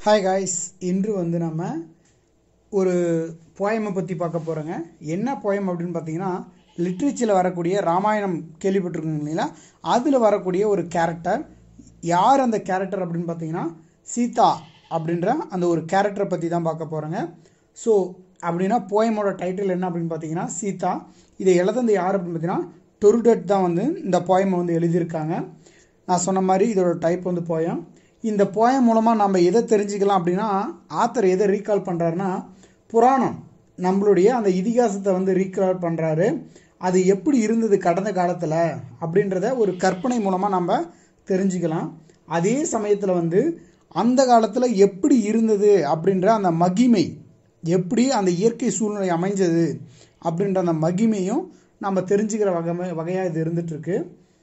hi guys இன்று வந்து நம்ம ஒரு போயமை பற்றி பார்க்க போகிறோங்க என்ன போயம் அப்படின்னு பார்த்தீங்கன்னா லிட்ரேச்சரில் வரக்கூடிய ராமாயணம் கேள்விப்பட்டிருக்கீங்க இல்லைங்களா அதில் வரக்கூடிய ஒரு கேரக்டர் யார் அந்த கேரக்டர் அப்படின்னு பார்த்தீங்கன்னா சீதா அப்படின்ற அந்த ஒரு கேரக்டரை பற்றி தான் பார்க்க போகிறோங்க ஸோ அப்படின்னா போயமோட டைட்டில் என்ன அப்படின்னு பார்த்தீங்கன்னா சீதா இதை எழுதுனது யார் அப்படின்னு பார்த்தீங்கன்னா டொருடட் தான் வந்து இந்த போயமை வந்து எழுதியிருக்காங்க நான் சொன்ன மாதிரி இதோட டைப் வந்து போயம் இந்த போயம் மூலமாக நம்ம எதை தெரிஞ்சுக்கலாம் அப்படின்னா ஆத்தர் எதை ரீகால் பண்ணுறாருன்னா புராணம் நம்மளுடைய அந்த இதிகாசத்தை வந்து ரீகால் பண்ணுறாரு அது எப்படி இருந்தது கடந்த காலத்தில் அப்படின்றத ஒரு கற்பனை மூலமாக நம்ம தெரிஞ்சுக்கலாம் அதே சமயத்தில் வந்து அந்த காலத்தில் எப்படி இருந்தது அப்படின்ற அந்த மகிமை எப்படி அந்த இயற்கை சூழ்நிலை அமைஞ்சது அப்படின்ற அந்த மகிமையும் நம்ம தெரிஞ்சுக்கிற வகை வகையாக இது இருந்துகிட்ருக்கு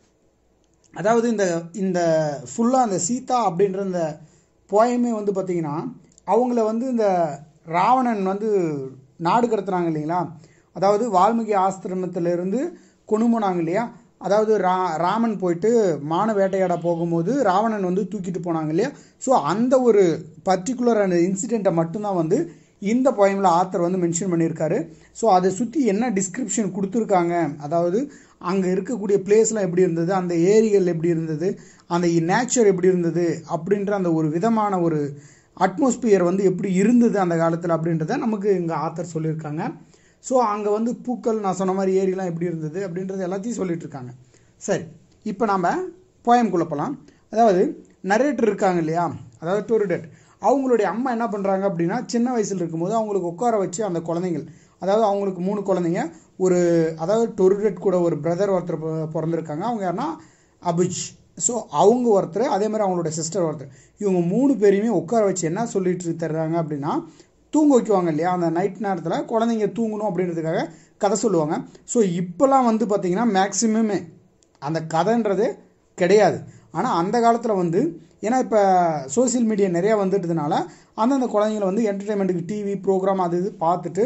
அதாவது இந்த இந்த ஃபுல்லாக அந்த சீதா அப்படின்ற இந்த போயமே வந்து பார்த்திங்கன்னா அவங்கள வந்து இந்த ராவணன் வந்து நாடு கடத்துனாங்க இல்லைங்களா அதாவது வால்மீகி ஆசிரமத்திலிருந்து கொண்டு போனாங்க இல்லையா அதாவது ரா ராமன் போயிட்டு மான வேட்டையாட போகும்போது ராவணன் வந்து தூக்கிட்டு போனாங்க இல்லையா ஸோ அந்த ஒரு பர்டிகுலர் அந்த இன்சிடெண்ட்டை மட்டும்தான் வந்து இந்த போயமில் ஆத்தர் வந்து மென்ஷன் பண்ணியிருக்காரு ஸோ அதை சுற்றி என்ன டிஸ்கிரிப்ஷன் கொடுத்துருக்காங்க அதாவது அங்கே இருக்கக்கூடிய பிளேஸ்லாம் எப்படி இருந்தது அந்த ஏரிகள் எப்படி இருந்தது அந்த நேச்சர் எப்படி இருந்தது அப்படின்ற அந்த ஒரு விதமான ஒரு அட்மாஸ்பியர் வந்து எப்படி இருந்தது அந்த காலத்தில் அப்படின்றத நமக்கு இங்கே ஆத்தர் சொல்லியிருக்காங்க ஸோ அங்கே வந்து பூக்கள் நான் சொன்ன மாதிரி ஏரிலாம் எப்படி இருந்தது அப்படின்றது எல்லாத்தையும் சொல்லிட்டு இருக்காங்க சரி இப்போ நாம் போயம்குள்ளே போகலாம் அதாவது நரேட்டர் இருக்காங்க இல்லையா அதாவது டூரிடட் அவங்களுடைய அம்மா என்ன பண்ணுறாங்க அப்படின்னா சின்ன வயசில் இருக்கும்போது அவங்களுக்கு உட்கார வச்சு அந்த குழந்தைங்கள் அதாவது அவங்களுக்கு மூணு குழந்தைங்க ஒரு அதாவது டொருடட் கூட ஒரு பிரதர் ஒருத்தர் பிறந்திருக்காங்க அவங்க யாருன்னா அபுஜ் ஸோ அவங்க ஒருத்தர் அதே மாதிரி அவங்களோட சிஸ்டர் ஒருத்தர் இவங்க மூணு பேரையுமே உட்கார வச்சு என்ன சொல்லிட்டு தர்றாங்க அப்படின்னா தூங்க வைக்குவாங்க இல்லையா அந்த நைட் நேரத்தில் குழந்தைங்க தூங்கணும் அப்படின்றதுக்காக கதை சொல்லுவாங்க ஸோ இப்போலாம் வந்து பார்த்திங்கன்னா மேக்ஸிமமே அந்த கதைன்றது கிடையாது ஆனால் அந்த காலத்தில் வந்து ஏன்னா இப்போ சோசியல் மீடியா நிறையா வந்துட்டதுனால அந்தந்த குழந்தைங்களை வந்து என்டர்டெயின்மெண்ட்டுக்கு டிவி ப்ரோக்ராம் அது இது பார்த்துட்டு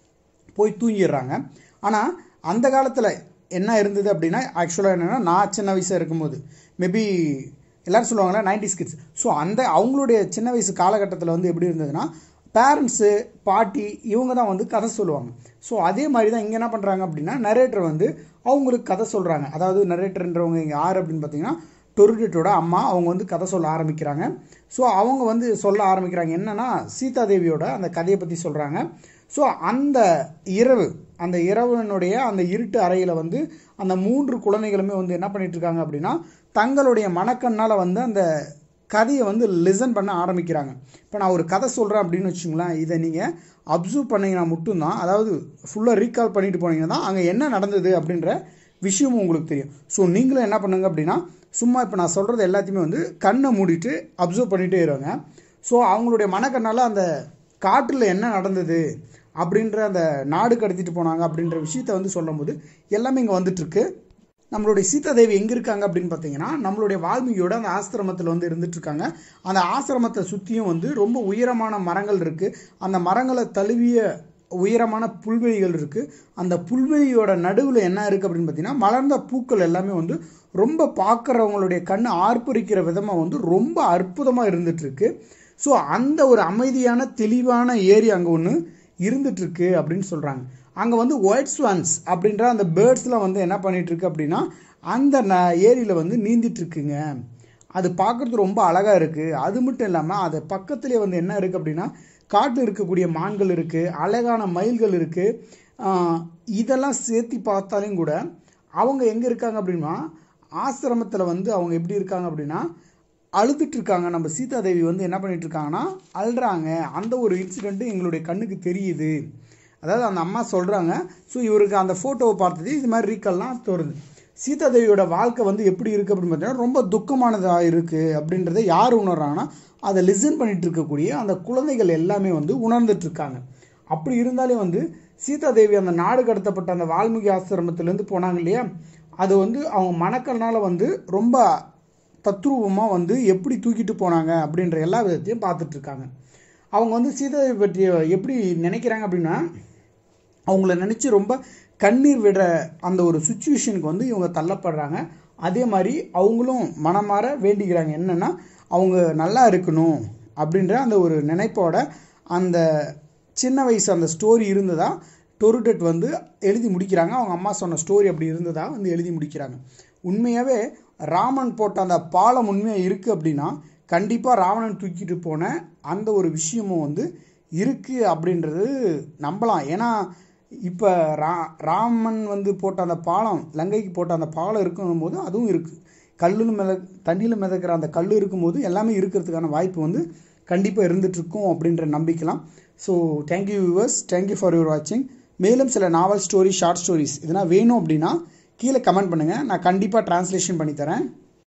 போய் தூங்கிடுறாங்க ஆனால் அந்த காலத்தில் என்ன இருந்தது அப்படின்னா ஆக்சுவலாக என்னென்னா நான் சின்ன வயசாக இருக்கும்போது மேபி எல்லோரும் சொல்லுவாங்களா நைன்டி கிட்ஸ் ஸோ அந்த அவங்களுடைய சின்ன வயசு காலகட்டத்தில் வந்து எப்படி இருந்ததுன்னா பேரண்ட்ஸு பாட்டி இவங்க தான் வந்து கதை சொல்லுவாங்க ஸோ அதே மாதிரி தான் இங்கே என்ன பண்ணுறாங்க அப்படின்னா நரேட்டர் வந்து அவங்களுக்கு கதை சொல்கிறாங்க அதாவது நரேட்டர்ன்றவங்க இங்கே யார் அப்படின்னு பார்த்தீங்கன்னா டொருடேட்டோட அம்மா அவங்க வந்து கதை சொல்ல ஆரம்பிக்கிறாங்க ஸோ அவங்க வந்து சொல்ல ஆரம்பிக்கிறாங்க என்னென்னா சீதாதேவியோட அந்த கதையை பற்றி சொல்கிறாங்க ஸோ அந்த இரவு அந்த இரவனுடைய அந்த இருட்டு அறையில் வந்து அந்த மூன்று குழந்தைகளுமே வந்து என்ன பண்ணிட்டு இருக்காங்க அப்படின்னா தங்களுடைய மனக்கண்ணால் வந்து அந்த கதையை வந்து லிசன் பண்ண ஆரம்பிக்கிறாங்க இப்போ நான் ஒரு கதை சொல்கிறேன் அப்படின்னு வச்சுங்களேன் இதை நீங்கள் அப்சர்வ் பண்ணிங்கன்னா மட்டும்தான் அதாவது ஃபுல்லாக ரீகால் பண்ணிட்டு போனீங்கன்னா தான் அங்கே என்ன நடந்தது அப்படின்ற விஷயமும் உங்களுக்கு தெரியும் ஸோ நீங்களும் என்ன பண்ணுங்க அப்படின்னா சும்மா இப்போ நான் சொல்கிறது எல்லாத்தையுமே வந்து கண்ணை மூடிட்டு அப்சர்வ் பண்ணிகிட்டே இருவாங்க ஸோ அவங்களுடைய மனக்கண்ணால் அந்த காட்டில் என்ன நடந்தது அப்படின்ற அந்த நாடு கடத்திட்டு போனாங்க அப்படின்ற விஷயத்த வந்து சொல்லும் போது எல்லாமே இங்கே வந்துட்டுருக்கு நம்மளுடைய சீதாதேவி எங்கே இருக்காங்க அப்படின்னு பார்த்தீங்கன்னா நம்மளுடைய வால்மீகியோட அந்த ஆசிரமத்தில் வந்து இருந்துட்டு இருக்காங்க அந்த ஆசிரமத்தை சுற்றியும் வந்து ரொம்ப உயரமான மரங்கள் இருக்குது அந்த மரங்களை தழுவிய உயரமான புல்வெளிகள் இருக்குது அந்த புல்வெளியோட நடுவில் என்ன இருக்குது அப்படின்னு பார்த்தீங்கன்னா மலர்ந்த பூக்கள் எல்லாமே வந்து ரொம்ப பார்க்குறவங்களுடைய கண் ஆர்ப்பரிக்கிற விதமாக வந்து ரொம்ப அற்புதமாக இருந்துகிட்ருக்கு ஸோ அந்த ஒரு அமைதியான தெளிவான ஏரி அங்கே ஒன்று இருந்துகிட்ருக்கு அப்படின்னு சொல்கிறாங்க அங்கே வந்து ஒயிட் ஸ்வான்ஸ் அப்படின்ற அந்த பேர்ட்ஸ்லாம் வந்து என்ன பண்ணிகிட்ருக்கு அப்படின்னா அந்த ந ஏரியில் வந்து நீந்திட்டுருக்குங்க அது பார்க்குறது ரொம்ப அழகாக இருக்குது அது மட்டும் இல்லாமல் அது பக்கத்துலேயே வந்து என்ன இருக்குது அப்படின்னா காட்டில் இருக்கக்கூடிய மான்கள் இருக்குது அழகான மயில்கள் இருக்குது இதெல்லாம் சேர்த்து பார்த்தாலும் கூட அவங்க எங்கே இருக்காங்க அப்படின்னா ஆசிரமத்தில் வந்து அவங்க எப்படி இருக்காங்க அப்படின்னா அழுதுட்டு இருக்காங்க நம்ம சீதாதேவி வந்து என்ன பண்ணிட்டு இருக்காங்கன்னா அழுறாங்க அந்த ஒரு இன்சிடெண்ட்டு எங்களுடைய கண்ணுக்கு தெரியுது அதாவது அந்த அம்மா சொல்கிறாங்க ஸோ இவருக்கு அந்த ஃபோட்டோவை பார்த்தது இது மாதிரி ரீக்கல்லாம் தோறுது சீதாதேவியோட வாழ்க்கை வந்து எப்படி இருக்குது அப்படின்னு பார்த்தீங்கன்னா ரொம்ப துக்கமானதாக இருக்குது அப்படின்றத யார் உணர்றாங்கன்னா அதை லிசன் பண்ணிட்டு இருக்கக்கூடிய அந்த குழந்தைகள் எல்லாமே வந்து உணர்ந்துட்டு இருக்காங்க அப்படி இருந்தாலே வந்து சீதாதேவி அந்த நாடு கடத்தப்பட்ட அந்த வால்மீகி ஆசிரமத்திலேருந்து போனாங்க இல்லையா அது வந்து அவங்க மனக்கண்ணால் வந்து ரொம்ப தத்ரூபமாக வந்து எப்படி தூக்கிட்டு போனாங்க அப்படின்ற எல்லா விதத்தையும் பார்த்துட்டு இருக்காங்க அவங்க வந்து சீதாதேவி பற்றி எப்படி நினைக்கிறாங்க அப்படின்னா அவங்கள நினச்சி ரொம்ப கண்ணீர் விடுற அந்த ஒரு சுச்சுவேஷனுக்கு வந்து இவங்க தள்ளப்படுறாங்க அதே மாதிரி அவங்களும் மனமாற வேண்டிக்கிறாங்க என்னென்னா அவங்க நல்லா இருக்கணும் அப்படின்ற அந்த ஒரு நினைப்போட அந்த சின்ன வயசு அந்த ஸ்டோரி இருந்ததா டொருடெட் வந்து எழுதி முடிக்கிறாங்க அவங்க அம்மா சொன்ன ஸ்டோரி அப்படி இருந்ததா வந்து எழுதி முடிக்கிறாங்க உண்மையாகவே ராமன் போட்ட அந்த பாலம் உண்மையாக இருக்குது அப்படின்னா கண்டிப்பாக ராவணன் தூக்கிட்டு போன அந்த ஒரு விஷயமும் வந்து இருக்குது அப்படின்றது நம்பலாம் ஏன்னா இப்போ ரா ராமன் வந்து போட்ட அந்த பாலம் லங்கைக்கு போட்ட அந்த பாலம் இருக்கும் போது அதுவும் இருக்குது கல்லில் மித தண்ணியில் மிதக்கிற அந்த கல் இருக்கும்போது எல்லாமே இருக்கிறதுக்கான வாய்ப்பு வந்து கண்டிப்பாக இருந்துகிட்ருக்கும் அப்படின்ற நம்பிக்கலாம் so thank you viewers thank you for your வாட்சிங் மேலும் சில நாவல் ஸ்டோரி ஷார்ட் ஸ்டோரிஸ் இதெல்லாம் வேணும் அப்படின்னா கீழே கமெண்ட் பண்ணுங்கள் நான் கண்டிப்பாக ட்ரான்ஸ்லேஷன் பண்ணி தரேன்